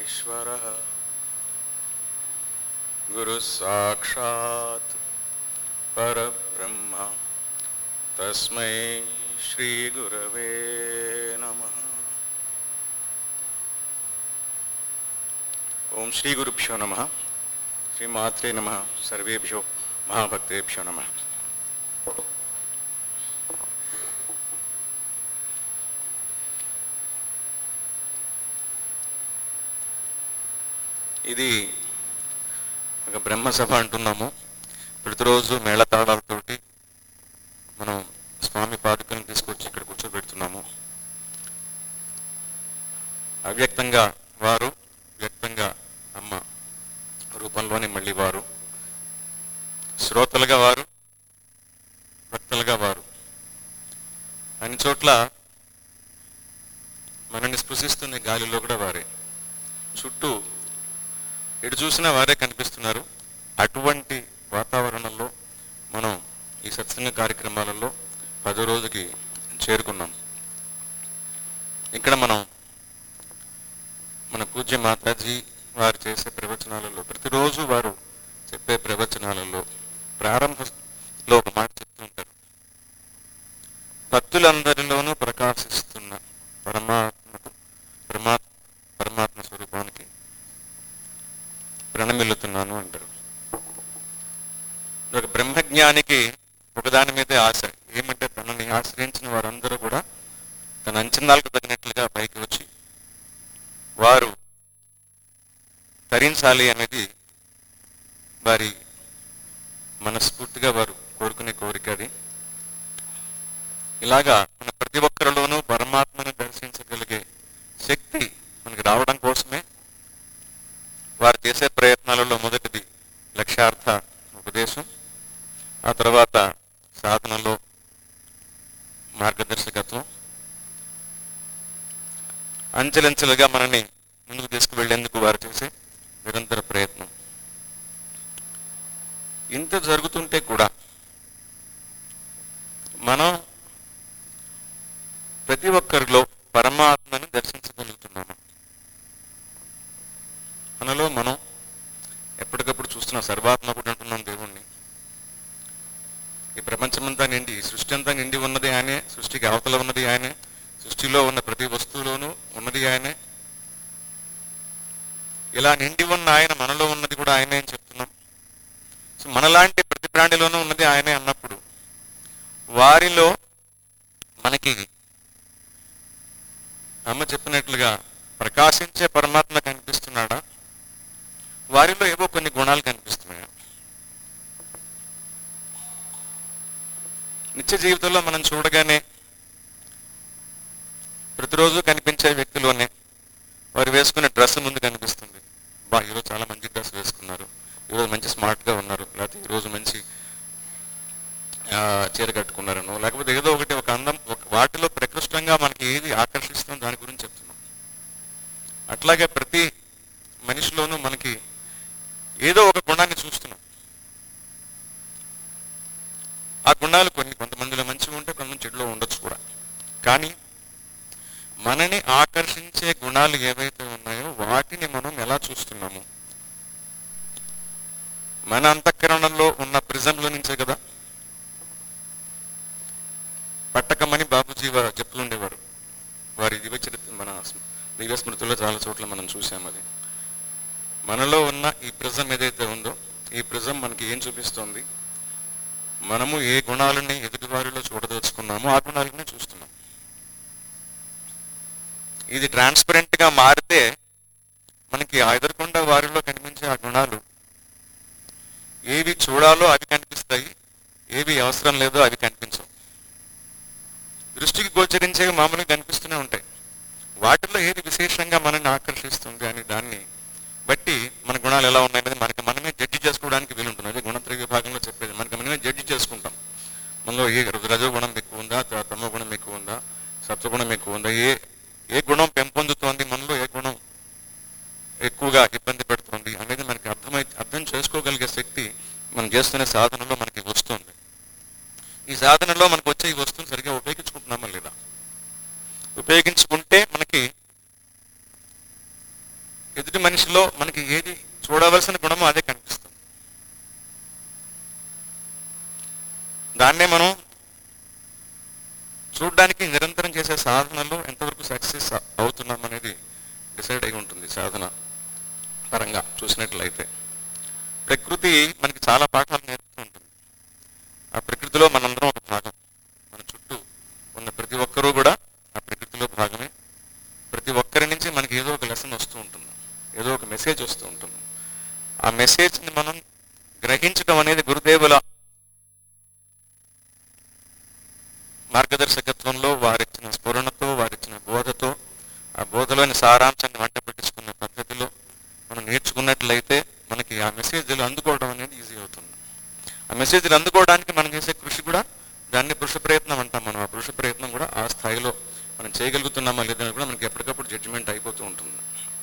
परमेश्वरः गुरुः साक्षात् परब्रह्म तस्मै श्रीगुरवे नमः ఓం శ్రీ గురుభ్యో నమ శ్రీమాత్రే నమ సర్వేభ్యో మహాభక్తేభ్యో నమ ఇది ఒక బ్రహ్మసభ అంటున్నాము ప్రతిరోజు మేళతాళాలతోటి మనం స్వామి పాదుకలను తీసుకొచ్చి ఇక్కడ కూర్చోబెడుతున్నాము అవ్యక్తంగా వారు వ్యక్తంగా అమ్మ రూపంలోనే మళ్ళీ వారు శ్రోతలుగా వారు భక్తులుగా వారు అన్ని చోట్ల మనల్ని స్పృశిస్తున్న గాలిలో కూడా వారే చుట్టూ ఎటు చూసినా వారే కనిపిస్తున్నారు అటువంటి వాతావరణంలో మనం ఈ సత్సంగ కార్యక్రమాలలో పదో రోజుకి చేరుకున్నాం ఇక్కడ మనం మన పూజ్య మాతాజీ వారు చేసే ప్రవచనాలలో ప్రతిరోజు వారు చెప్పే ప్రవచనాలలో ప్రారంభంలో ఒక మాట చెప్తుంటారు భక్తులందరిలోనూ ప్రకాశిస్తున్న పరమాత్మకు పరమా పరమాత్మ స్వరూపానికి ప్రణమిల్లుతున్నాను అంటారు ఒక బ్రహ్మజ్ఞానికి ఒకదాని మీదే ఆశ ఏమంటే తనని ఆశ్రయించిన వారందరూ కూడా తన అంచనాలకు తగినట్లుగా పైకి వచ్చి వారు తరించాలి అనేది వారి మనస్ఫూర్తిగా వారు కోరుకునే కోరిక అది ఇలాగా మన ప్రతి ఒక్కరిలోనూ పరమాత్మను దర్శించగలిగే శక్తి మనకి రావడం కోసమే వారు చేసే ప్రయత్నాలలో మొదటిది లక్ష్యార్థ ఉపదేశం ఆ తర్వాత సాధనలో మార్గదర్శకత్వం అంచెలంచెలుగా మనని ముందుకు తీసుకువెళ్లేందుకు వారు చేసే నిరంతర ప్రయత్నం ఇంత జరుగుతుంటే కూడా మనం ప్రతి ఒక్కరిలో పరమాత్మని దర్శించగలుగుతున్నాము మనలో మనం ఎప్పటికప్పుడు చూస్తున్న సర్వాత్మకుడు అంటున్నాం దేవుణ్ణి ఈ ప్రపంచమంతా నిండి ఈ సృష్టి అంతా నిండి ఉన్నది ఆయనే సృష్టికి అవతల ఉన్నది ఆయనే సృష్టిలో ఉన్న ప్రతి వస్తువులోనూ ఉన్నది ఆయనే ఇలా నిండి ఉన్న ఆయన మనలో ఉన్నది కూడా ఆయనే అని చెప్తున్నాం సో మనలాంటి ప్రతి ప్రాణిలోనూ ఉన్నది ఆయనే అన్నప్పుడు వారిలో మనకి అమ్మ చెప్పినట్లుగా ప్రకాశించే పరమాత్మ కనిపిస్తున్నాడా వారిలో ఏవో కొన్ని గుణాలు కనిపిస్తున్నాయి నిత్య జీవితంలో మనం చూడగానే ప్రతిరోజు కనిపించే వ్యక్తిలోనే వారు వేసుకునే డ్రెస్ ముందు కనిపిస్తుంది బా ఈరోజు చాలా మంచి డ్రెస్ వేసుకున్నారు ఈరోజు మంచి స్మార్ట్గా ఉన్నారు లేకపోతే ఈరోజు మంచి ఆ, చీర కట్టుకున్నారనో లేకపోతే ఏదో ఒకటి ఒక అందం ఒక వాటిలో ప్రకృష్టంగా మనకి ఏది ఆకర్షిస్తుందో దాని గురించి చెప్తున్నాం అట్లాగే ప్రతి మనిషిలోనూ మనకి ఏదో ఒక గుణాన్ని చూస్తున్నాం ఆ గుణాలు కొన్ని కొంతమందిలో మంచిగా ఉంటే కొంతమంది చెడులో ఉండొచ్చు కూడా కానీ మనని ఆకర్షించే గుణాలు ఏవైతే ఉన్నాయో వాటిని మనం ఎలా చూస్తున్నాము మన అంతఃకరణలో ఉన్న ప్రిజంలో నుంచే కదా పట్టకమని బాబుజీ వారు చెప్తుండేవారు వారి దివ్య చరిత్ర మన దివ్య స్మృతుల్లో చాలా చోట్ల మనం చూసాం అది మనలో ఉన్న ఈ ప్రిజం ఏదైతే ఉందో ఈ ప్రిజం మనకి ఏం చూపిస్తోంది మనము ఏ గుణాలని ఎదుటివారిలో చూడదలుచుకున్నామో ఆ గుణాలనే చూస్తున్నాం ఇది ట్రాన్స్పరెంట్ గా మారితే మనకి ఆ ఎదుర్కొండ వారిలో కనిపించే ఆ గుణాలు ఏవి చూడాలో అవి కనిపిస్తాయి ఏవి అవసరం లేదో అవి కనిపించవు దృష్టికి గోచరించేవి మామూలుగా కనిపిస్తూనే ఉంటాయి వాటిలో ఏది విశేషంగా మనల్ని ఆకర్షిస్తుంది అని దాన్ని బట్టి మన గుణాలు ఎలా ఉన్నాయనేది మనకి మనమే జడ్జి చేసుకోవడానికి వీలుంటుంది అదే గుణత్రయ విభాగంలో చెప్పేది మనకి మనమే జడ్జి చేసుకుంటాం మనలో ఏ రజో గుణం ఎక్కువ ఉందా త- తమో గుణం ఎక్కువ ఉందా సత్వగుణం ఎక్కువ ఉందా ఏ ఏ గుణం పెంపొందుతోంది మనలో ఏ గుణం ఎక్కువగా ఇబ్బంది పెడుతోంది అనేది మనకి అర్థమై అర్థం చేసుకోగలిగే శక్తి మనం చేస్తున్న సాధనలో మనకి వస్తుంది ఈ సాధనలో మనకు వచ్చే ఈ వస్తువుని సరిగ్గా ఉపయోగించుకుంటున్నామా లేదా ఉపయోగించుకుంటే మనకి ఎదుటి మనిషిలో మనకి ఏది చూడవలసిన గుణమో అదే కనిపిస్తుంది దాన్నే మనం చూడడానికి నిరంతరం చేసే సాధనలో ఎంతవరకు సక్సెస్ అవుతున్నాం అనేది డిసైడ్ అయి ఉంటుంది సాధన పరంగా చూసినట్లయితే ప్రకృతి మనకి చాలా పాఠాలు నేర్పుతూ ఉంటుంది ఆ ప్రకృతిలో మనందరం ఒక భాగం మన చుట్టూ ఉన్న ప్రతి ఒక్కరూ కూడా ఆ ప్రకృతిలో భాగమే ప్రతి ఒక్కరి నుంచి మనకి ఏదో ఒక లెసన్ వస్తూ ఉంటుంది ఏదో ఒక మెసేజ్ వస్తూ ఉంటుంది ఆ మెసేజ్ని మనం గ్రహించడం అనేది గురుదేవుల మార్గదర్శకత్వంలో వారిచ్చిన స్ఫురణతో వారిచ్చిన బోధతో ఆ బోధలోని సారాంశాన్ని వంట పెట్టించుకున్న పద్ధతిలో మనం నేర్చుకున్నట్లయితే మనకి ఆ మెసేజ్లు అందుకోవడం అనేది ఈజీ అవుతుంది ఆ మెసేజ్లు అందుకోవడానికి మనం చేసే కృషి కూడా దాన్ని పురుష ప్రయత్నం అంటాం మనం ఆ పురుష ప్రయత్నం కూడా ఆ స్థాయిలో మనం చేయగలుగుతున్నామా లేదని కూడా మనకి ఎప్పటికప్పుడు జడ్జిమెంట్ అయిపోతూ ఉంటుంది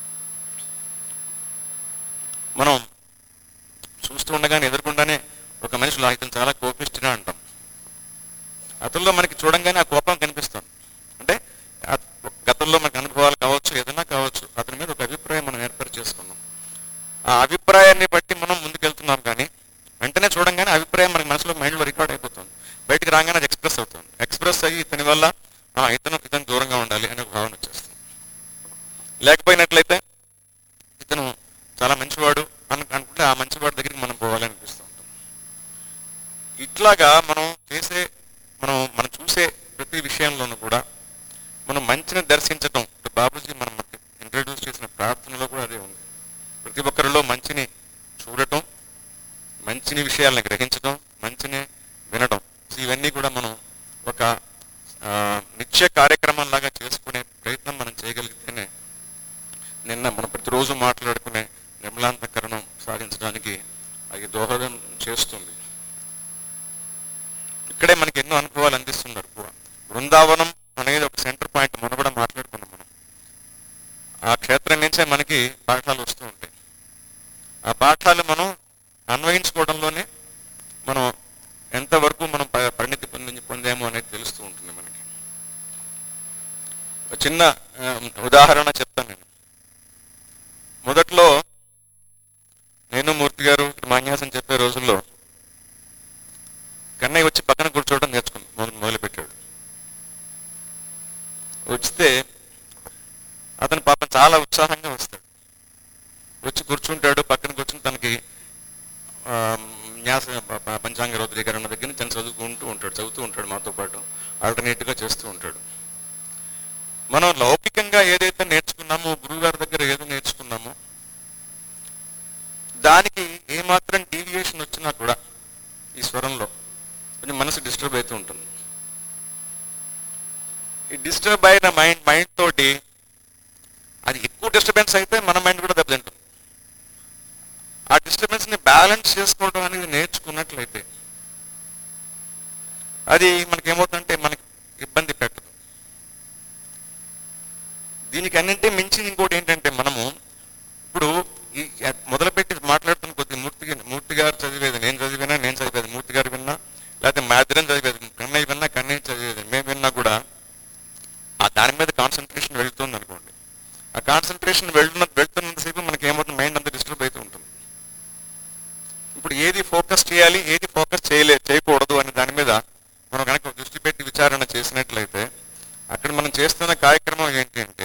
మనం చూస్తూ ఉండగానే ఎదుర్కొండానే ఒక మనిషిలో ఇతను చాలా కోపిస్తున్నా అంటాం అతనిలో మనకి చూడంగానే ఆ కోపం కనిపిస్తుంది అంటే ఆ గతంలో మనకి అనుభవాలు కావచ్చు ఏదైనా కావచ్చు అతని మీద ఒక అభిప్రాయం మనం ఏర్పాటు చేసుకున్నాం ఆ అభిప్రాయాన్ని బట్టి మనం ముందుకెళ్తున్నాం కానీ వెంటనే చూడంగానే అభిప్రాయం మనకి మనసులో మైండ్లో రికార్డ్ అయిపోతుంది బయటికి రాగానే అది ఎక్స్ప్రెస్ అవుతుంది ఎక్స్ప్రెస్ అయ్యి ఇతని వల్ల "ఆ, ఇతను ఇతను దూరంగా ఉండాలి అనే ఒక భావన వచ్చేస్తుంది లేకపోయినట్లయితే ఇతను చాలా మంచివాడు అను అనుకుంటే ఆ మంచివాడి దగ్గరికి మనం పోవాలి అనిపిస్తూ ఉంటుంది ఇట్లాగా మనం చేసే మనం మనం చూసే ప్రతి విషయంలోనూ కూడా మనం మంచిని దర్శించటం ఇప్పుడు బాబుజీ మనం ఇంట్రడ్యూస్ చేసిన ప్రార్థనలో కూడా అదే ఉంది ప్రతి ఒక్కరిలో మంచిని చూడటం మంచిని విషయాలను గ్రహించడం మంచిని వినడం సో ఇవన్నీ కూడా మనం ఒక ఆ, నిత్య కార్యక్రమం లాగా చేసుకునే ప్రయత్నం మనం చేయగలిగితేనే నిన్న మనం ప్రతిరోజు మాట్లాడుకునే నిర్మలాంతకరణం సాధించడానికి అది దోహదం చేస్తుంది ఇక్కడే మనకి ఎన్నో అనుభవాలు అందిస్తున్నారు బృ- బృందావనం అనేది ఒక సెంటర్ పాయింట్ మనం కూడా మాట్లాడుకున్నాం మనం ఆ క్షేత్రం నుంచే మనకి పాఠాలు వస్తూ ఉంటాయి ఆ పాఠాలు మనం అన్వయించుకోవడంలోనే మనం ఎంతవరకు మనం ప- పరిణితి పొంది పొందాము అనేది తెలుస్తూ ఉంటుంది మనకి ఒక చిన్న ఆ, ఉదాహరణ చెప్తాను నేను మొదట్లో నేను మూర్తి గారు మాన్యాసం చెప్పే రోజుల్లో కన్నయ్య వచ్చి పక్కన కూర్చోవడం నేర్చుకుని మొదలు మొదలుపెట్టాడు వస్తే అతను పాపం చాలా ఉత్సాహంగా వస్తాడు వచ్చి కూర్చుంటాడు పక్కన కూర్చుని తనకి ఆ, న్యాస ప- ప- పంచాంగ రౌద్రీకరణ దగ్గర నుంచి తను చదువుకుంటూ ఉంటాడు చదువుతూ ఉంటాడు మాతో పాటు ఆల్టర్నేట్గా చేస్తూ ఉంటాడు మనం లౌకికంగా ఏదైతే నేర్చుకున్నామో గురువు గారి దగ్గర ఏదో నేర్చుకున్నామో దానికి ఏమాత్రం డీవియేషన్ వచ్చినా కూడా ఈ స్వరంలో కొంచెం మనసు డిస్టర్బ్ అవుతూ ఉంటుంది ఈ డిస్టర్బ్ అయిన మైండ్ మైండ్ తోటి అది ఎక్కువ డిస్టర్బెన్స్ అయితే మన మైండ్ కూడా దెబ్బతింటుంది ఆ డిస్టర్బెన్స్ ని బ్యాలెన్స్ చేసుకోవడం అనేది నేర్చుకున్నట్లయితే అది మనకి ఏమవుతుందంటే మనకి ఇబ్బంది పెట్టదు దీనికి అన్నింటి మించి ఇంకోటి ఏంటంటే మనము ఇప్పుడు ఈ మొదలుపెట్టి మాట్లాడుతున్న కొద్ది మూర్తి మూర్తి గారు చదివేది నేను చదివినా నేను చదివేది మూర్తి గారు విన్నా లేకపోతే మా ఇద్దరం చదివేది కన్నయ్య విన్నా కన్నయ్య చదివేది మేము విన్నా కూడా ఆ దాని మీద కాన్సన్ట్రేషన్ వెళ్తుంది అనుకోండి ఆ కాన్సన్ట్రేషన్ వెళ్తున్న వెళ్తున్నంతసేపు మనకి ఏమవుతుంది మైండ్ అంతా డిస్టర్బ్ అవుతూ ఉంటుంది ఇప్పుడు ఏది ఫోకస్ చేయాలి ఏది ఫోకస్ చేయలే చేయకూడదు అనే దాని మీద మనం కనుక దృష్టి పెట్టి విచారణ చేసినట్లయితే అక్కడ మనం చేస్తున్న కార్యక్రమం ఏంటి అంటే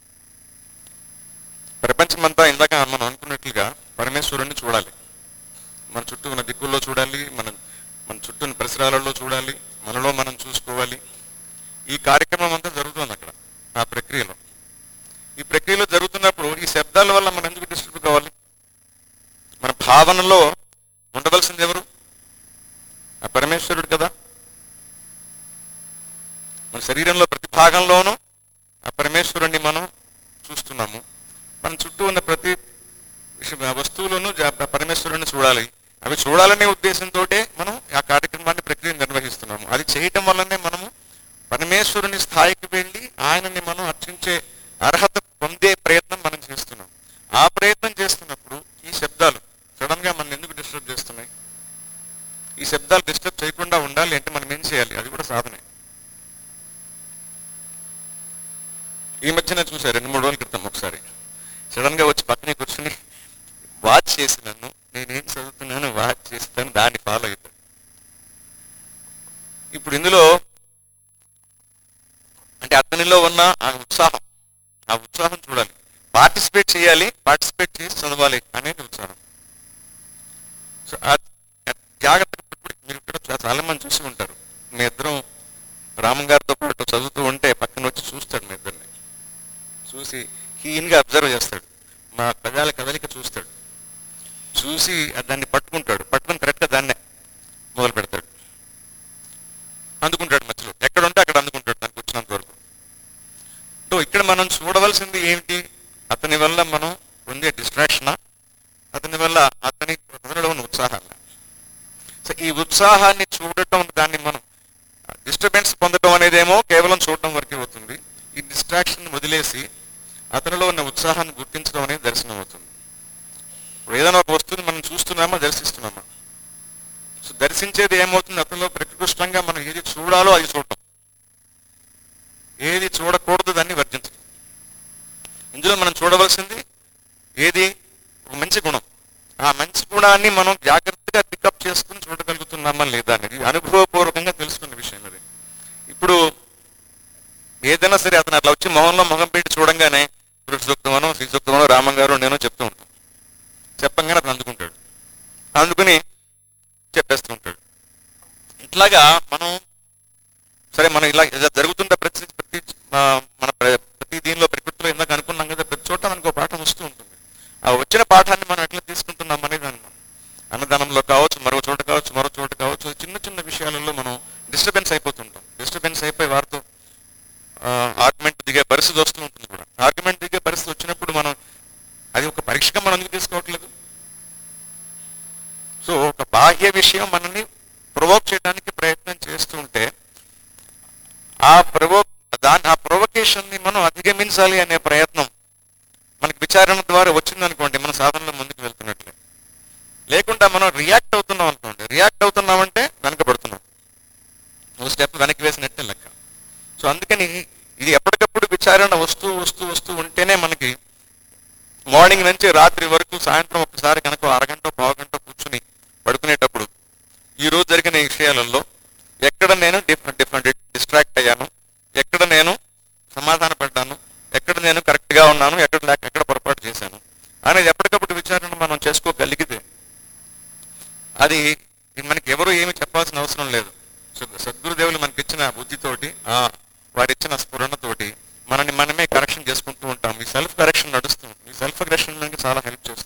ప్రపంచమంతా ఇందాక మనం అనుకున్నట్లుగా పరమేశ్వరుణ్ణి చూడాలి మన చుట్టూ ఉన్న దిక్కుల్లో చూడాలి మన మన చుట్టూ ఉన్న పరిసరాలలో చూడాలి మనలో మనం చూసుకోవాలి ఈ కార్యక్రమం అంతా జరుగుతుంది అక్కడ ఆ ప్రక్రియలో ఈ ప్రక్రియలో జరుగుతున్నప్పుడు ఈ శబ్దాల వల్ల మనం ఎందుకు డిస్టర్బ్ కావాలి మన భావనలో ఉండవలసింది ఎవరు ఆ పరమేశ్వరుడు కదా మన శరీరంలో ప్రతి భాగంలోనూ ఆ పరమేశ్వరుణ్ణి మనం చూస్తున్నాము మన చుట్టూ ఉన్న ప్రతి విషయ వస్తువులను జా- పరమేశ్వరుని చూడాలి అవి చూడాలనే ఉద్దేశంతో మనం ఆ కార్యక్రమాన్ని ప్రక్రియ నిర్వహిస్తున్నాము అది చేయటం వల్లనే మనము పరమేశ్వరుని స్థాయికి వెళ్ళి ఆయనని మనం అర్చించే అర్హత పొందే ప్రయత్నం మనం చేస్తున్నాం ఆ ప్రయత్నం చేస్తున్నప్పుడు ఈ శబ్దాలు సడన్ గా మనం ఎందుకు డిస్టర్బ్ చేస్తున్నాయి ఈ శబ్దాలు డిస్టర్బ్ చేయకుండా ఉండాలి అంటే మనం ఏం చేయాలి అది కూడా సాధనే ఈ మధ్యన చూసారు రెండు మూడు రోజుల క్రితం ఒకసారి సడన్ గా వచ్చి పక్కనే కూర్చుని వాచ్ చేసి నన్ను నేనేం చదువుతున్నాను వాచ్ చేస్తాను దాన్ని ఫాలో అవుతాను ఇప్పుడు ఇందులో అంటే అతనిలో ఉన్న ఆ ఉత్సాహం ఆ ఉత్సాహం చూడాలి పార్టిసిపేట్ చేయాలి పార్టిసిపేట్ చేసి చదవాలి అనేది ఉత్సాహం సో ఆ ఆ జాగ్రత్తగా ఇప్పుడు మీరు ఇక్కడ చా- చాలా మంది చూసి ఉంటారు మీ ఇద్దరం రామన్ గారితో పాటు చదువుతూ ఉంటే పక్కన వచ్చి చూస్తాడు మీ ఇద్దరిని చూసి కీన్గా అబ్జర్వ్ చేస్తాడు మా పదాల కదలిక చూస్తాడు చూసి ఆ దాన్ని పట్టుకుంటాడు పట్టుకుని కరెక్ట్గా దాన్నే మొదలు పెడతాడు అందుకుంటాడు మధ్యలో ఎక్కడ ఉంటే అక్కడ అందుకుంటాడు దానికి వచ్చినంత వరకు సో ఇక్కడ మనం చూడవలసింది ఏమిటి అతని వల్ల మనం పొందే డిస్ట్రాక్షనా అతని వల్ల అతని అతనిలో ఉన్న ఉత్సాహాన్ని సో ఈ ఉత్సాహాన్ని చూడటం దాన్ని మనం డిస్టర్బెన్స్ పొందడం అనేదేమో కేవలం చూడటం వరకే అవుతుంది ఈ డిస్ట్రాక్షన్ వదిలేసి అతనిలో ఉన్న ఉత్సాహాన్ని గుర్తించడం అనేది దర్శనం అవుతుంది ఇప్పుడు ఏదైనా ఒక వస్తువుని మనం చూస్తున్నామా దర్శిస్తున్నామా సో దర్శించేది ఏమవుతుంది అతనిలో ప్రకృష్టంగా మనం ఏది చూడాలో అది చూడటం ఏది చూడకూడదు దాన్ని వర్జించడం ఇందులో మనం చూడవలసింది ఏది ఒక మంచి గుణం ఆ మంచి గుణాన్ని మనం జాగ్రత్తగా పికప్ చేసుకుని చూడగలుగుతున్నామా లేదా అనేది అనుభవపూర్వకంగా తెలుసుకున్న విషయం అది ఇప్పుడు ఏదైనా సరే అతను అట్లా వచ్చి మొహంలో మొహం పెట్టి చూడంగానే పురుష సూక్తమనో శ్రీ సూక్తమనో రామం గారు నేను చెప్తూ ఉంటాను చెప్పంగానే అతను అందుకుంటాడు అందుకుని చెప్పేస్తూ ఉంటాడు ఇట్లాగా మనం సరే మనం ఇలా ఇలా జరుగుతున్న ప్రతి ప్రతి ఆ, మన ప్ర- ప్రతి దీనిలో ప్రకృతిలో ఇందాక అనుకున్నాం కదా ప్రతి చోట మనకు ఒక పాఠం వస్తూ ఉంటుంది ఆ వచ్చిన పాఠాన్ని మనం ఎట్లా తీసుకుంటున్నాం అనేది దాన్ని మనం అన్నదానంలో కావచ్చు మరో చోట కావచ్చు మరో చోట కావచ్చు చిన్న చిన్న విషయాలలో మనం డిస్టర్బెన్స్ అయిపోతుంటాం డిస్టర్బెన్స్ అయిపోయి వారితో ఆర్గ్యుమెంట్ దిగే పరిస్థితి వస్తూ ఉంటుంది కూడా ఆర్గ్యుమెంట్ దిగే పరిస్థితి వచ్చినప్పుడు మనం అది ఒక పరీక్షగా మనం ఎందుకు తీసుకోవట్లేదు సో ఒక బాహ్య విషయం మనల్ని ప్రొవోక్ చేయడానికి ప్రయత్నం చేస్తూ ఉంటే ఆ ప్రొవో దాని ఆ ప్రొవకేషన్ ని మనం అధిగమించాలి అనే ప్రయత్నం మనకి విచారణ ద్వారా వచ్చిందనుకోండి మన సాధనలో ముందుకు వెళ్తున్నట్లే లేకుండా మనం రియాక్ట్ అవుతున్నాం అనుకోండి రియాక్ట్ అవుతున్నామంటే వెనకబడుతున్నాం ఒక స్టెప్ వెనక్కి వేసినట్టే లెక్క సో అందుకని ఇది ఎప్పటికప్పుడు విచారణ వస్తూ వస్తూ వస్తూ ఉంటేనే మనకి మార్నింగ్ నుంచి రాత్రి వరకు సాయంత్రం ఒకసారి కనుక అరగంట పావుగంట కూర్చుని పడుకునేటప్పుడు ఈ రోజు జరిగిన ఈ విషయాలలో ఎక్కడ నేను డిఫరెంట్ డిఫరెంట్ డిస్ట్రాక్ట్ అయ్యాను ఎక్కడ నేను సమాధాన పడ్డాను ఎక్కడ నేను కరెక్ట్ గా ఉన్నాను ఎక్కడ లేక ఎక్కడ పొరపాటు చేశాను అనేది ఎప్పటికప్పుడు విచారణ మనం చేసుకోగలిగితే అది మనకి ఎవరు ఏమి చెప్పాల్సిన అవసరం లేదు సో సద్గురుదేవులు మనకి ఇచ్చిన బుద్ధితోటి ఆ వారిచ్చిన స్ఫురణతోటి మనని మనమే కరెక్షన్ చేసుకుంటూ ఉంటాం ఈ సెల్ఫ్ కరెక్షన్ నడుస్తూ ఉంటుంది ఈ సెల్ఫ్ కరెక్షన్ మనకి చాలా హెల్ప్ చేస్తుంది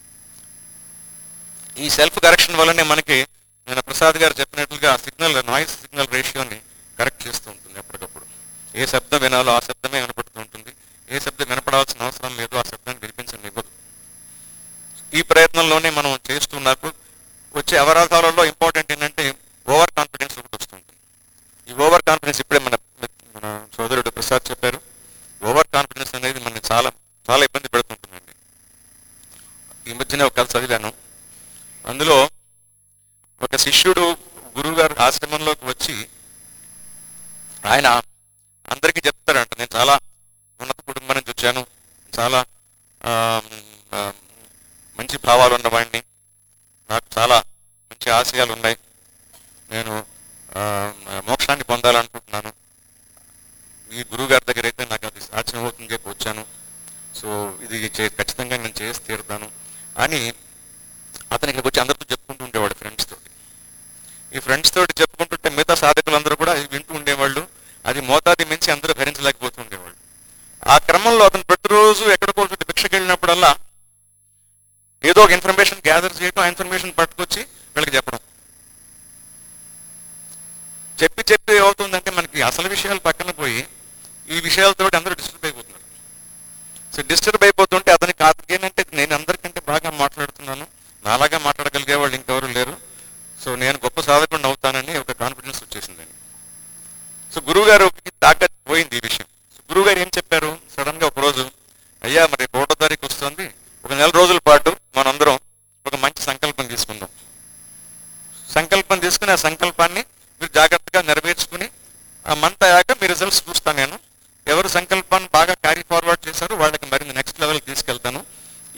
ఈ సెల్ఫ్ కరెక్షన్ వల్లనే మనకి నేను ప్రసాద్ గారు చెప్పినట్లుగా సిగ్నల్ నాయిస్ సిగ్నల్ రేషియోని కరెక్ట్ చేస్తూ ఉంటుంది ఎప్పటికప్పుడు ఏ శబ్దం వినాలో ఆ శబ్దమే వినపడుతూ ఉంటుంది ఏ శబ్దం వినపడాల్సిన అవసరం లేదు ఆ శబ్దాన్ని వినిపించనివ్వదు ఈ ప్రయత్నంలోనే మనం చేస్తున్నప్పుడు వచ్చే అవరోధాలలో ఇంపార్టెంట్ ఏంటంటే ఓవర్ కాన్ఫిడెన్స్ ఒకటి వస్తుంటుంది ఈ ఓవర్ కాన్ఫిడెన్స్ ఇప్పుడే మన మన సోదరుడు ప్రసాద్ చెప్పారు ఓవర్ కాన్ఫిడెన్స్ అనేది మనకి చాలా చాలా ఇబ్బంది పెడుతుంటుందండి ఈ మధ్యనే ఒక కథ చదివాను అందులో ఒక శిష్యుడు గురువు గారు ఆశ్రమంలోకి వచ్చి ఆయన అందరికీ చెప్తాడంట నేను చాలా ఉన్నత కుటుంబం నుంచి వచ్చాను చాలా ఆ, ఆ, మంచి భావాలు ఉన్నవాడిని నాకు చాలా మంచి ఆశయాలు ఉన్నాయి నేను ఆ, మోక్షాన్ని పొందాలనుకుంటున్నాను ఈ గురువు గారి దగ్గర అయితే నాకు అది సాధ్యం అవుతుంది చెప్పి వచ్చాను సో ఇది చే- ఖచ్చితంగా నేను చేసి తీరుతాను అని అతను ఇక్కడికి వచ్చి అందరితో చెప్పుకుంటూ ఉండేవాడు ఫ్రెండ్స్ తోటి ఈ ఫ్రెండ్స్ తోటి చెప్పుకుంటుంటే మిగతా సాధకులందరూ కూడా ఇది వింటూ ఉండేవాళ్ళు అది మోతాది మించి అందరూ భరించలేకపోతూ ఉండేవాళ్ళు ఆ క్రమంలో అతను ప్రతిరోజు ఎక్కడికో చోట భిక్షకి వెళ్ళినప్పుడల్లా ఏదో ఒక ఇన్ఫర్మేషన్ గ్యాదర్ చేయడం ఆ ఇన్ఫర్మేషన్ పట్టుకొచ్చి వీళ్ళకి చెప్పడం చెప్పి చెప్పి ఏమవుతుందంటే మనకి అసలు విషయాలు పక్కన పోయి ఈ విషయాలతో అందరూ డిస్టర్బ్ అయిపోతున్నారు సో డిస్టర్బ్ అయిపోతుంటే అతనికి కాదు ఏంటంటే నేను అందరికంటే బాగా మాట్లాడుతున్నాను నాలాగా మాట్లాడగలిగే వాళ్ళు ఇంకెవరు లేరు సో నేను గొప్ప సాధకుడిని అవుతానని ఒక కాన్ఫిడెన్స్ వచ్చేసిందండి సో గురువు గారు దాకా పోయింది ఈ విషయం సో గురువు గారు ఏం చెప్పారు సడన్ గా ఒక రోజు అయ్యా మరి ఒకటో తారీఖు వస్తుంది ఒక నెల రోజుల పాటు మనందరం ఒక మంచి సంకల్పం తీసుకుందాం సంకల్పం తీసుకుని ఆ సంకల్పాన్ని మీరు జాగ్రత్తగా నెరవేర్చుకుని ఆ మంత్ అయ్యాక మీ రిజల్ట్స్ చూస్తాను నేను ఎవరు సంకల్పాన్ని బాగా క్యారీ ఫార్వర్డ్ చేశారో వాళ్ళకి మరింత నెక్స్ట్ లెవెల్కి తీసుకెళ్తాను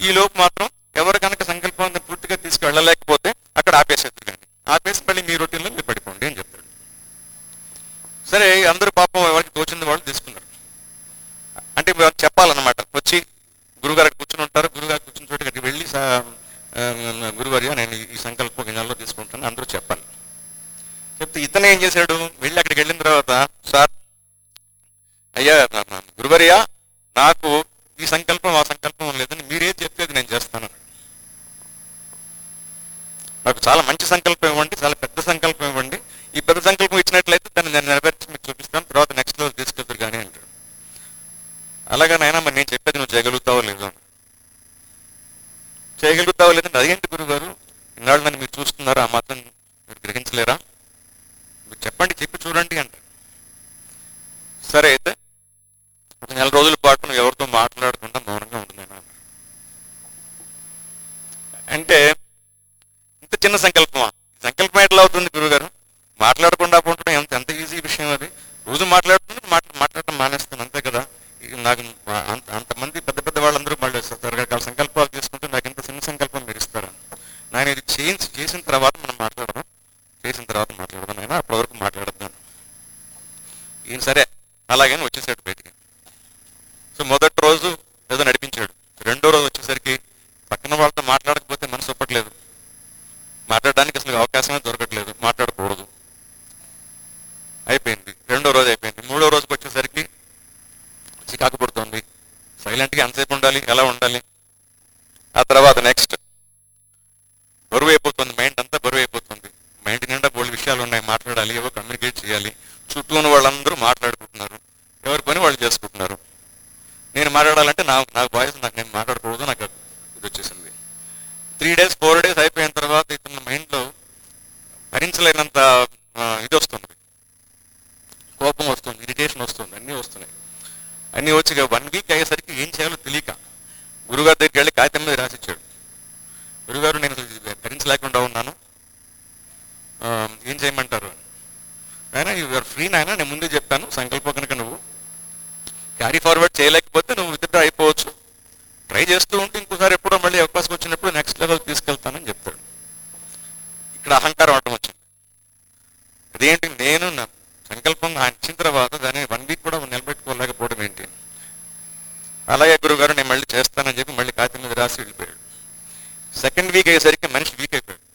ఈ లోపు మాత్రం ఎవరు కనుక సంకల్పం పూర్తిగా తీసుకువెళ్ళలేకపోతే అక్కడ ఆపేసేది కానీ ఆపేసి మళ్ళీ మీ రొటీన్లో మీరు పడిపోండి అని చెప్తాడు సరే అందరూ పాపం ఎవరికి తోచింది వాళ్ళు తీసుకున్నారు అంటే మీరు చెప్పాలన్నమాట వచ్చి గురుగారు అక్కడ కూర్చుని ఉంటారు గురుగారు కూర్చుని చోటు అక్కడికి వెళ్ళి సా- ఆ, గురువర్య నేను ఈ సంకల్పం ఒక నెలలో తీసుకుంటాను అందరూ చెప్పాలి చెప్తే ఇతను ఏం చేశాడు వెళ్ళి అక్కడికి వెళ్ళిన తర్వాత సార్ అయ్యా నా- నా గురువర్య నాకు ఈ సంకల్పం ఆ సంకల్పం లేదని మీరేం చెప్పేది నేను చేస్తాను నాకు చాలా మంచి సంకల్పం ఇవ్వండి చాలా పెద్ద సంకల్పం ఇవ్వండి ఈ పెద్ద సంకల్పం ఇచ్చినట్లయితే దాన్ని నేను నెరవేర్చి మీకు చూపిస్తాను తర్వాత నెక్స్ట్ రోజు తీసుకెళ్తారు కానీ అంటాడు అలాగే నాయన మరి నేను చెప్పేది నువ్వు చేయగలుగుతావో లేదో అని. చేయగలుగుతావో లేదంటే అదేంటి గురువు గారు ఇన్నాళ్ళు నన్ను మీరు చూస్తున్నారు ఆ మాత్రం మీరు గ్రహించలేరా మీరు చెప్పండి చెప్పి చూడండి అంట సరే అయితే ఒక నెల రోజుల పాటు నువ్వు ఎవరితో మాట్లాడకుండా మౌనంగా ఉంటుంది నాయన అన్నాడు. అంటే ఇంత చిన్న సంకల్పమా సంకల్పం ఎట్లా అవుతుంది గురుగారు మాట్లాడకుండా ఉండడం ఎంత ఎంత ఈజీ విషయం అది రోజు మాట్లాడుతుంటే మాట మాట్లాడటం మానేస్తాను అంతే కదా ఇది నాకు అంత అంతమంది పెద్ద పెద్ద వాళ్ళందరూ మళ్ళీ రకరకాల సంకల్పాలు తీసుకుంటే నాకు ఇంత చిన్న సంకల్పం మీరు ఇస్తారా నేను ఇది చేంజ్ చేసిన తర్వాత మనం మాట్లాడదాం చేసిన తర్వాత మాట్లాడదాం అయినా అప్పటి వరకు మాట్లాడద్దాను ఈయన సరే అలాగని వచ్చేసాడు బయటికి సో మొదటి రోజు ఏదో నడిపించాడు రెండో రోజు వచ్చేసరికి పక్కన వాళ్ళతో మాట్లాడకపోతే మనసు ఒప్పట్లేదు మాట్లాడడానికి అసలు అవకాశమే దొరకట్లేదు మాట్లాడకూడదు అయిపోయింది రెండో రోజు అయిపోయింది మూడో రోజుకి వచ్చేసరికి చికాకు పడుతుంది సైలెంట్గా ఎంతసేపు ఉండాలి ఎలా ఉండాలి ఆ తర్వాత నెక్స్ట్ బరువు అయిపోతుంది మైండ్ అంతా బరువు అయిపోతుంది మైండ్ నిండా బోల్డ్ విషయాలు ఉన్నాయి మాట్లాడాలి ఏవో కమ్యూనికేట్ చేయాలి చుట్టూ ఉన్న వాళ్ళందరూ మాట్లాడుకుంటున్నారు ఎవరి పని వాళ్ళు చేసుకుంటున్నారు నేను మాట్లాడాలంటే నా నాకు వాయిస్ నాకు నేను మాట్లాడకూడదు నాకు ఇది వచ్చేసింది త్రీ డేస్ ఫోర్ డేస్ అయిపోయిన తర్వాత ఇతని మైండ్లో భరించలేనంత ఆ, ఇది వస్తుంది కోపం వస్తుంది ఇరిటేషన్ వస్తుంది అన్నీ వస్తున్నాయి అన్నీ వచ్చి ఇక వన్ వీక్ అయ్యేసరికి ఏం చేయాలో తెలియక గురుగారి దగ్గరికి వెళ్ళి కాగితం మీద రాసిచ్చాడు గురుగారు నేను అసలు ఇది భరించలేకుండా ఉన్నాను ఆ, ఏం చేయమంటారు ఆయన యూఆర్ ఫ్రీ నాయన నేను ముందే చెప్పాను సంకల్పం కనుక నువ్వు క్యారీ ఫార్వర్డ్ చేయలేకపోతే నువ్వు విత్డ్రా అయిపోవచ్చు ట్రై చేస్తూ ఉంటే ఇంకోసారి ఎప్పుడో మళ్ళీ అవకాశం వచ్చినప్పుడు నెక్స్ట్ లెవెల్ తీసుకెళ్తానని చెప్తాడు ఇక్కడ అహంకారం అడ్డం వచ్చింది అదేంటి నేను నా సంకల్పం ఇచ్చిన తర్వాత దాన్ని వన్ వీక్ కూడా నిలబెట్టుకోలేకపోవడం ఏంటి అలాగే గురుగారు నేను మళ్ళీ చేస్తానని చెప్పి మళ్ళీ కాగితం మీద రాసి వెళ్ళిపోయాడు సెకండ్ వీక్ అయ్యేసరికి మనిషి వీక్ అయిపోయాడు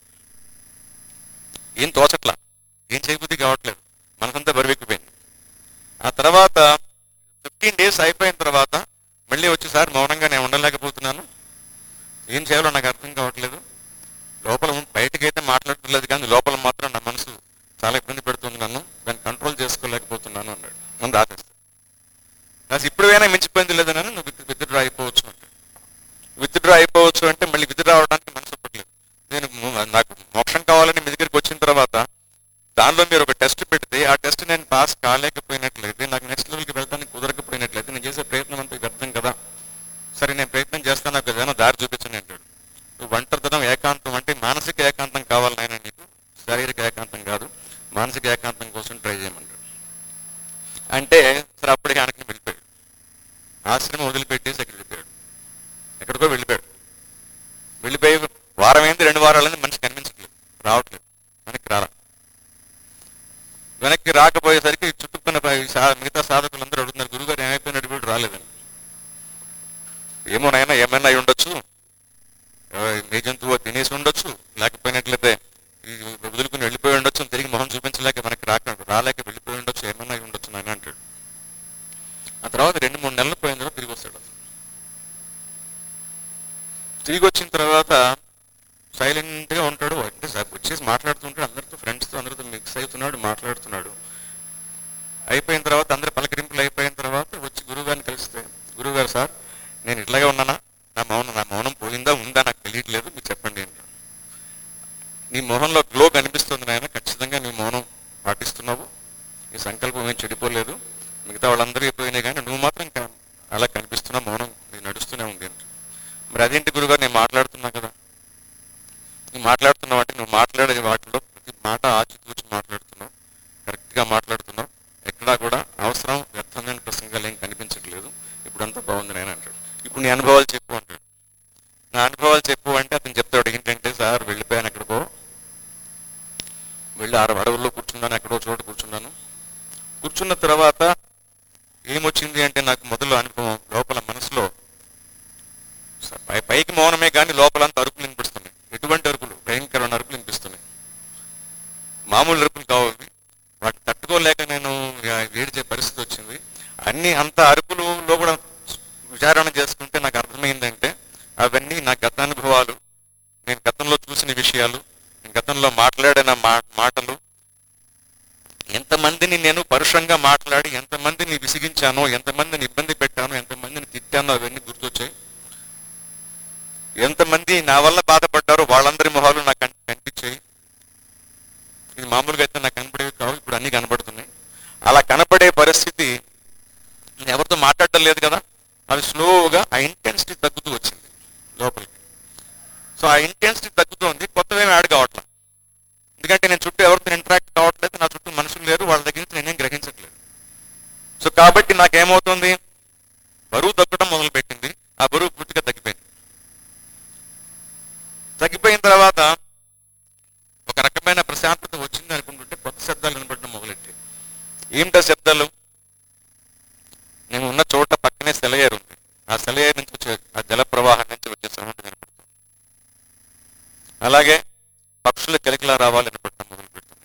ఏం తోచట్లా ఏం చేయబుద్ధి కావట్లేదు మనసంతా బరువెక్కిపోయింది ఆ తర్వాత ఫిఫ్టీన్ డేస్ అయిపోయిన తర్వాత మళ్ళీ వచ్చేసారి మౌనంగా నేను ఉండలేకపోతున్నాను ఏం చేయాలో నాకు అర్థం కావట్లేదు లోపల ఉం- బయటకైతే మాట్లాడట్లేదు కానీ లోపల మాత్రం నా మనసు చాలా ఇబ్బంది పెడుతుంది నన్ను దాన్ని కంట్రోల్ చేసుకోలేకపోతున్నాను అన్నాడు ముందు ఆపేస్తాడు నాకు ఇప్పుడైనా మించిపోయింది లేదని నువ్వు విత్ విత్డ్రా అయిపోవచ్చు అంటాడు విత్డ్రా అయిపోవచ్చు అంటే మళ్ళీ విత్డ్రా అవడానికి మనసు ఒప్పట్లేదు నేను ము- నాకు మోక్షం కావాలని మీ దగ్గరికి వచ్చిన తర్వాత దానిలో మీరు ఒక టెస్ట్ పెడితే ఆ టెస్ట్ నేను పాస్ కాలేకపోయినట్లయితే నాకు నెక్స్ట్ లెవెల్కి వెళ్తానికి కుదరకపోయినట్లయితే నేను చేసే ప్రయత్నం అంతా వ్యర్థం కదా సరే నేను ప్రయత్నం చేస్తాను నాకు ఏదైనా దారి చూపించండి అంటాడు నువ్వు ఒంటరితనం ఏకాంతం అంటే మానసిక ఏకాంతం కావాలి నాయన నీకు శారీరక ఏకాంతం కాదు మానసిక ఏకాంతం కోసం ట్రై చేయమంటాడు అంటే సరే అప్పటికి ఆయనకి వెళ్ళిపోయాడు ఆశ్రమం వదిలిపెట్టేసి అక్కడ వెళ్ళిపోయాడు ఎక్కడికో వెళ్ళిపోయాడు వెళ్ళిపోయి వారం ఏంది రెండు వారాలని మనిషి కనిపించట్లేదు రావట్లేదు వెనక్కి రాలా వెనక్కి రాకపోయేసరికి చుట్టుకున్న ప- సా- మిగతా సాధకులందరూ అడుగుతున్నారు గురుగారు ఏమైపోయినట్టు వీడు రాలేదని ఏమో నాయన ఏమైనా అయి ఉండొచ్చు ఆ, ఏ జంతువు తినేసి ఉండొచ్చు లేకపోయినట్లయితే ఈ వదులుకుని వెళ్ళిపోయి ఉండొచ్చు తిరిగి మొహం చూపించలేక మనకి రాక రాలేక వెళ్ళిపోయి ఉండొచ్చు ఏమన్నా అయి ఉండొచ్చు నాయన అంటాడు ఆ తర్వాత రెండు మూడు నెలలు పోయిన తర్వాత తిరిగి వస్తాడు అతను. తిరిగి వచ్చిన తర్వాత సైలెంట్ గా ఉంటాడు అంటే స- వచ్చేసి మాట్లాడుతుంటాడు అందరితో ఫ్రెండ్స్తో అందరితో మిక్స్ అవుతున్నాడు మాట్లాడుతున్నాడు అయిపోయిన తర్వాత అందరి పలకరింపులు అయిపోయిన తర్వాత వచ్చి గురువుగారిని కలిస్తే గురువుగారు సార్ నేను ఇట్లాగే ఉన్నానా నా మౌనం నా మౌనం పోయిందా ఉందా నాకు తెలియట్లేదు మీరు చెప్పండి అంటాడు నీ మొహంలో గ్లో కనిపిస్తుంది నాయన ఖచ్చితంగా నీ మౌనం పాటిస్తున్నావు నీ సంకల్పం ఏం చెడిపోలేదు మిగతా వాళ్ళందరూ అయిపోయినాయి కానీ నువ్వు మాత్రం ఇంకా అలా కనిపిస్తున్నావు మౌనం నీకు నడుస్తూనే ఉంది అంట మరి అదేంటి గురుగారు నేను మాట్లాడుతున్నా కదా నువ్వు మాట్లాడుతున్నావు అంటే నువ్వు మాట్లాడే వాటిలో ప్రతి మాట ఆచితూచి మాట్లాడుతున్నావు కరెక్ట్గా మాట్లాడుతున్నావు ఎక్కడా కూడా అవసరం వ్యర్థమైన ప్రసంగాలు ఏం కనిపించట్లేదు ఇప్పుడు అంతా బాగుంది నేను అంటాడు ఇప్పుడు నీ అనుభవాలు చెప్పు అంటాడు నా అనుభవాలు చెప్పు అంటే అతను చెప్తాడు ఏంటంటే సార్ వెళ్ళిపోయాను ఎక్కడికో వెళ్ళి ఆరు అడవుల్లో కూర్చున్నాను ఎక్కడో చోట కూర్చున్నాను కూర్చున్న తర్వాత ఏమొచ్చింది అంటే నాకు మొదలు అనుభవం లోపల మనసులో స- పై- పైకి మౌనమే కానీ లోపలంతా అరుపులు వినిపిస్తున్నాయి ఎటువంటి అరుపులు భయంకరమైన అరుపులు వినిపిస్తున్నాయి మామూలు అరుపులు కావు అవి వాటిని తట్టుకోలేక నేను ఇక ఏడ్చే పరిస్థితి వచ్చింది అన్ని అంత అరుపులలో కూడా విచారణ చేసుకుంటే నాకు అర్థమైందంటే అవన్నీ నా గత అనుభవాలు నేను గతంలో చూసిన విషయాలు నేను గతంలో మాట్లాడిన మా మాటలు ఎంతమందిని నేను పరుషంగా మాట్లాడి ఎంతమందిని విసిగించానో ఎంతమందిని ఇబ్బంది పెట్టానో ఎంతమందిని తిట్టానో అవన్నీ గుర్తొచ్చాయి ఎంతమంది నా వల్ల బాధపడ్డారో వాళ్ళందరి మొహాలు నాకు కన్- కనిపించాయి ఇది మామూలుగా అయితే నాకు కనపడేవి కావు ఇప్పుడు అన్ని కనపడుతున్నాయి అలా కనపడే పరిస్థితి నేను ఎవరితో మాట్లాడటం లేదు కదా అది స్లోగా ఆ ఇంటెన్సిటీ తగ్గుతూ వచ్చింది లోపలికి సో ఆ ఇంటెన్సిటీ తగ్గుతోంది కొత్తవేమి యాడ్ కావట్లేదు ఎందుకంటే నేను చుట్టూ ఎవరితో ఇంటరాక్ట్ కావట్లేదు నా చుట్టూ మనుషులు లేరు వాళ్ళ దగ్గర నుంచి నేనేం గ్రహించట్లేదు సో కాబట్టి నాకేమవుతుంది బరువు తగ్గడం మొదలు పెట్టింది ఆ బరువు పూర్తిగా తగ్గిపోయింది తగ్గిపోయిన తర్వాత ఒక రకమైన ప్రశాంతత వచ్చింది అనుకుంటుంటే కొత్త శబ్దాలు వినపడడం మొదలెట్టి ఏమిటా శబ్దాలు నేను ఉన్న చోట పక్కనే సెలయేరు ఉంది ఆ సెలయేరు నుంచి వచ్చే ఆ జల ప్రవాహం నుంచి వచ్చే సౌండ్ వినపడుతుంది అలాగే పక్షుల కిలకిలా రావాలి వినపడటం మొదలు పెడుతుంది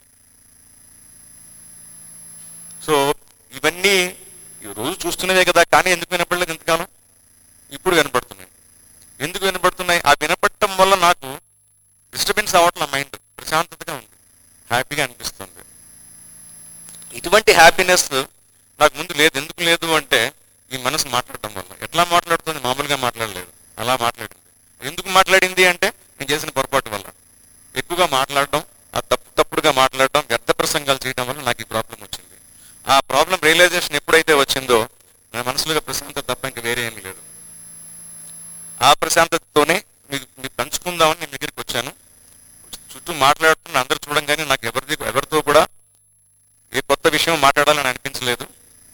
సో ఇవన్నీ ఈ రోజు చూస్తున్నవే కదా కానీ ఎందుకు వినపడలేదు ఎంతకాలం ఇప్పుడు వినపడుతున్నాయి ఎందుకు వినపడుతున్నాయి ఆ వినపడటం వల్ల నాకు డిస్టర్బెన్స్ అవ్వట్ల మైండ్ ప్రశాంతతగా ఉంది హ్యాపీగా అనిపిస్తుంది ఇటువంటి హ్యాపీనెస్ నాకు ముందు లేదు ఎందుకు లేదు అంటే ఈ మనసు మాట్లాడటం వల్ల ఎట్లా మాట్లాడుతుంది మామూలుగా మాట్లాడలేదు అలా మాట్లాడింది ఎందుకు మాట్లాడింది అంటే నేను చేసిన పొరపాటు వల్ల ఎక్కువగా మాట్లాడడం ఆ తప్పు తప్పుడుగా మాట్లాడడం వ్యర్థ ప్రసంగాలు చేయడం వల్ల నాకు ఈ ప్రాబ్లం వచ్చింది ఆ ప్రాబ్లం రియలైజేషన్ ఎప్పుడైతే వచ్చిందో నా మనసులో ప్రశాంతత తప్ప ఇంకా వేరే ఏమీ లేదు ఆ ప్రశాంతతతోనే మీకు మీకు పంచుకుందామని నేను దగ్గరికి వచ్చాను చుట్టూ మాట్లాడుతున్న అందరు చూడంగానే నాకు ఎవరిది ఎవరితో కూడా ఏ కొత్త విషయం మాట్లాడాలని అనిపించలేదు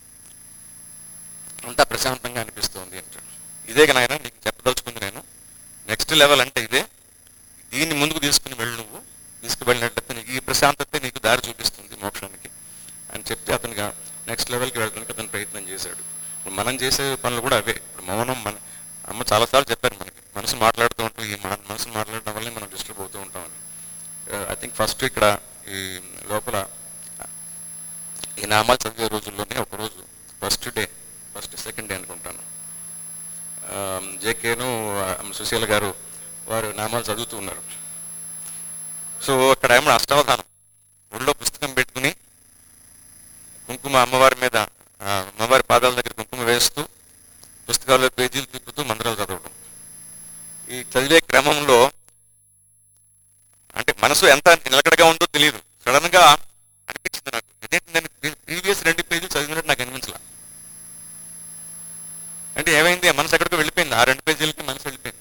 అంతా ప్రశాంతంగా అనిపిస్తుంది అంటాడు ఇదే నాయన నీకు చెప్పదలుచుకుంది నేను నెక్స్ట్ లెవెల్ అంటే ఇదే దీన్ని ముందుకు తీసుకుని వెళ్ళు నువ్వు తీసుకువెళ్ళినట్లయితే నీకు ఈ ప్రశాంతతే నీకు దారి చూపిస్తుంది మోక్షానికి అని చెప్తే అతనికి నెక్స్ట్ లెవెల్కి వెళ్ళడానికి అతను ప్రయత్నం చేశాడు ఇప్పుడు మనం చేసే పనులు కూడా అవే ఇప్పుడు మౌనం మన అమ్మ చాలాసార్లు చెప్పారు మనకి మనసు మాట్లాడుతూ ఉంటాం ఈ మా- మనసు మాట్లాడడం వల్లే మనం డిస్టర్బ్ అవుతూ ఉంటామని ఐ థింక్ ఫస్ట్ ఇక్కడ ఈ లోపల ఈ నామాలు చదివే రోజుల్లోనే ఒక రోజు first day first second day అనుకుంటాను జేకేను సుశీల గారు వారు నామాలు చదువుతూ ఉన్నారు సో అక్కడ ఏమో అష్టావధానం ఒళ్ళో పుస్తకం పెట్టుకుని కుంకుమ అమ్మవారి మీద ఆ, అమ్మవారి పాదాల దగ్గర కుంకుమ వేస్తూ పుస్తకాల్లో పేజీలు తిప్పుతూ మంత్రాలు చదవడం ఈ చదివే క్రమంలో అంటే మనసు ఎంత నిలకడగా ఉందో తెలియదు సడన్ గా అనిపించింది నాకు ఇదేంటి నేను ప్రీవియస్ రెండు పేజీలు చదివినట్టు నాకు అనిపించలా అంటే ఏమైంది ఆ మనసు ఎక్కడికో వెళ్ళిపోయింది ఆ రెండు పేజీలకి మనసు వెళ్ళిపోయింది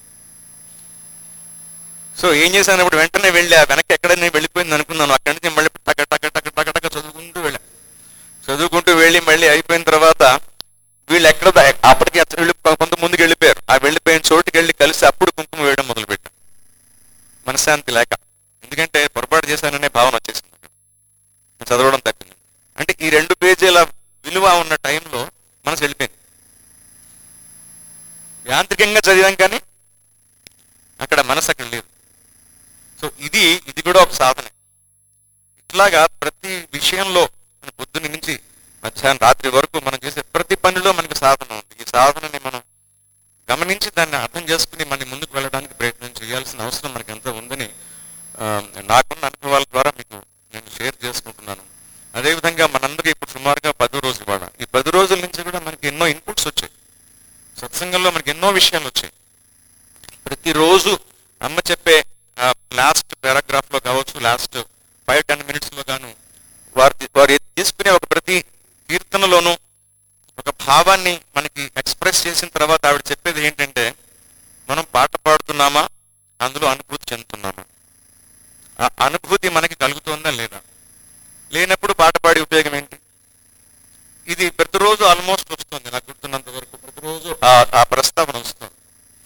సో ఏం చేశాను ఇప్పుడు వెంటనే వెళ్ళి ఆ వెనక్కి ఎక్కడైనా వెళ్ళిపోయింది అనుకున్నాను అక్కడి నుంచి మళ్ళీ టక టక టక టక టక చదువుకుంటూ వెళ్ళా చదువుకుంటూ వెళ్ళి మళ్ళీ అయిపోయిన తర్వాత వీళ్ళు ఎక్కడ దా- అప్పటికి అతను వెళ్ళి కొంత ముందుకు వెళ్ళిపోయారు ఆ వెళ్ళిపోయిన చోటుకి వెళ్ళి కలిసి అప్పుడు కుంకుమ వేయడం మొదలుపెట్టాను మనశ్శాంతి లేక ఎందుకంటే పొరపాటు చేశాననే భావన వచ్చేసింది నాకు. నేను చదవడం తప్పింది అంటే ఈ రెండు పేజీల విలువ ఉన్న టైంలో మనసు వెళ్ళిపోయింది యాంత్రికంగా చదివాం కానీ అక్కడ మనసు అక్కడ లేదు సో ఇది ఇది కూడా ఒక సాధనే ఇట్లాగా ప్రతి విషయంలో మన పొద్దున్న నుంచి మధ్యాహ్నం రాత్రి వరకు మనం చేసే ప్రతి పనిలో మనకి సాధన ఉంది ఈ సాధనని మనం గమనించి దాన్ని అర్థం చేసుకుని మన ముందుకు వెళ్ళడానికి ప్రయత్నం చేయాల్సిన అవసరం మనకి ఎంత ఉందని ఆ, నాకున్న అనుభవాల ద్వారా మీకు నేను షేర్ చేసుకుంటున్నాను అదేవిధంగా మనందరికీ ఇప్పుడు సుమారుగా పది రోజులు ఇవాళ ఈ పది రోజుల నుంచి కూడా మనకి ఎన్నో ఇన్పుట్స్ వచ్చాయి సత్సంగంలో మనకి ఎన్నో విషయాలు వచ్చాయి ప్రతిరోజు అమ్మ చెప్పే లాస్ట్ పారాగ్రాఫ్ లో కావచ్చు లాస్ట్ ఫైవ్ టెన్ మినిట్స్ లో గాను వారు వారు తీసుకునే ఒక ప్రతి కీర్తనలోనూ ఒక భావాన్ని మనకి ఎక్స్ప్రెస్ చేసిన తర్వాత ఆవిడ చెప్పేది ఏంటంటే మనం పాట పాడుతున్నామా అందులో అనుభూతి చెందుతున్నామా ఆ అనుభూతి మనకి కలుగుతుందా లేదా లేనప్పుడు పాట పాడే ఉపయోగం ఏంటి ఇది ప్రతిరోజు ఆల్మోస్ట్ వస్తుంది నాకు గుర్తున్నంత వరకు ప్రతిరోజు ఆ- ఆ ప్రస్తావన వస్తుంది సో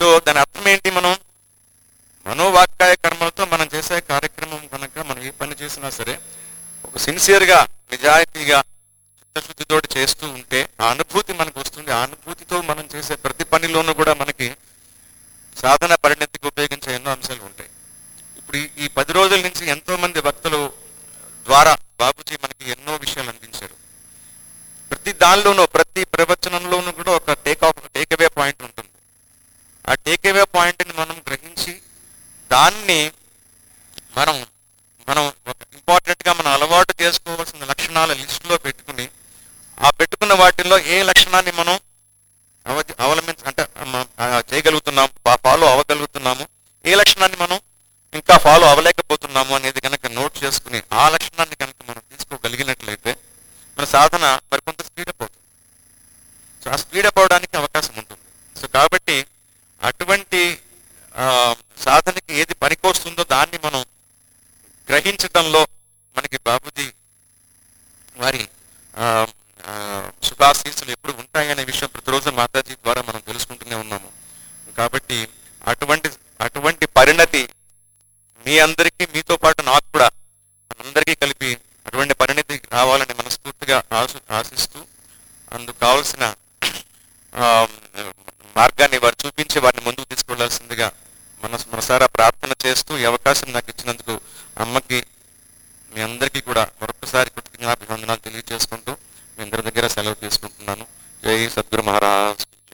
సో దాని అర్థం ఏంటి మనం మనోవాక్కాయ కర్మలతో మనం చేసే కార్యక్రమం కనుక మనం ఏ పని చేసినా సరే ఒక సిన్సియర్గా నిజాయితీగా చిత్తశుద్ధితోటి చేస్తూ ఉంటే ఆ అనుభూతి మనకు వస్తుంది ఆ అనుభూతితో మనం చేసే ప్రతి పనిలోనూ కూడా మనకి సాధన పరిణతికి ఉపయోగించే ఎన్నో అంశాలు ఉంటాయి ఇప్పుడు ఈ- ఈ పది రోజుల నుంచి ఎంతో మంది భక్తులు ద్వారా బాబుజీ మనకి ఎన్నో విషయాలు అందించారు ప్రతి దానిలోనూ ప్రతి ప్రవచనంలోనూ కూడా ఒక take off takeaway point ఉంటుంది ఆ టేక్ అవే పాయింట్ని మనం గ్రహించి దాన్ని మనం మనం ఒక ఇంపార్టెంట్గా మనం అలవాటు చేసుకోవాల్సిన లక్షణాల లిస్టులో పెట్టుకుని ఆ పెట్టుకున్న వాటిల్లో ఏ లక్షణాన్ని మనం అవ అవలంబించ అంటే మ- ఆ చేయగలుగుతున్నాం ఫాలో అవ్వగలుగుతున్నాము ఏ లక్షణాన్ని మనం ఇంకా ఫాలో అవ్వలేకపోతున్నాము అనేది కనుక నోట్ చేసుకుని ఆ లక్షణాన్ని కనుక మనం తీసుకోగలిగినట్లయితే మన సాధన మరికొంత స్పీడప్ అవుతుంది సో ఆ స్పీడప్ అవడానికి అవకాశం ఉంటుంది సో కాబట్టి అటువంటి ఆ, సాధనకి ఏది పనికొస్తుందో దాన్ని మనం గ్రహించటంలో మనకి బాబుజీ వారి ఆ, ఆ, శుభాశీస్సులు ఎప్పుడు ఉంటాయనే విషయం ప్రతిరోజు మాతాజీ ద్వారా మనం తెలుసుకుంటూనే ఉన్నాము కాబట్టి అటువంటి అటువంటి పరిణతి మీ అందరికీ మీతో పాటు నాకు కూడా మనందరికీ కలిపి అటువంటి పరిణతి రావాలని మనస్ఫూర్తిగా ఆశ ఆశిస్తూ అందుకు కావలసిన ఆ, మార్గాన్ని వారు చూపించి వారిని ముందుకు తీసుకెళ్లాల్సిందిగా మన మనసారా ప్రార్థన చేస్తూ ఈ అవకాశం నాకు ఇచ్చినందుకు